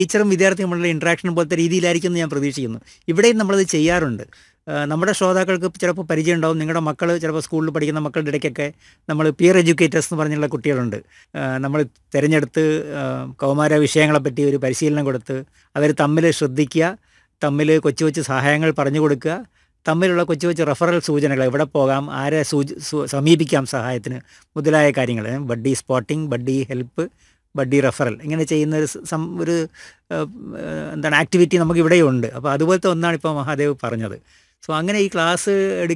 ടീച്ചറും വിദ്യാർത്ഥിയും തമ്മിലുള്ള ഇൻട്രാക്ഷൻ പോലത്തെ രീതിയിലായിരിക്കും എന്ന് ഞാൻ പ്രതീക്ഷിക്കുന്നു ഇവിടെയും നമ്മളത് ചെയ്യാറുണ്ട് ആ, നമ്മുടെ ശ്രോതാക്കൾക്ക് ചിലപ്പോൾ പരിചയം ഉണ്ടാവും നിങ്ങളുടെ മക്കൾ ചിലപ്പോൾ സ്കൂളിൽ പഠിക്കുന്ന മക്കളുടെ ഇടയ്ക്കൊക്കെ നമ്മൾ പിയർ എഡ്യൂക്കേറ്റേഴ്സ് എന്ന് പറഞ്ഞുള്ള കുട്ടികളുണ്ട് ആ, നമ്മൾ തിരഞ്ഞെടുത്ത് ആ, കൗമാര വിഷയങ്ങളെപ്പറ്റി ഒരു പരിശീലനം കൊടുത്ത് അവർ തമ്മിൽ ശ്രദ്ധിക്കുക തമ്മിൽ കൊച്ചു കൊച്ചു സഹായങ്ങൾ പറഞ്ഞു കൊടുക്കുക തമ്മിലുള്ള കൊച്ചു കൊച്ചു റെഫറൽ സൂചനകൾ എവിടെ പോകാം ആരെ സൂച സു- സമീപിക്കാം സഹായത്തിന് മുതലായ കാര്യങ്ങൾ ഏ, buddy spotting buddy help buddy referral ഇങ്ങനെ ചെയ്യുന്ന ഒരു സം- സം ഒരു ആ, എന്താണ് ആക്ടിവിറ്റി നമുക്ക് ഇവിടെയുണ്ട് അപ്പോൾ അതുപോലത്തെ ഒന്നാണ് ഇപ്പോൾ മഹാദേവ് പറഞ്ഞത് സോ അങ്ങനെ ഈ ക്ലാസ് എടു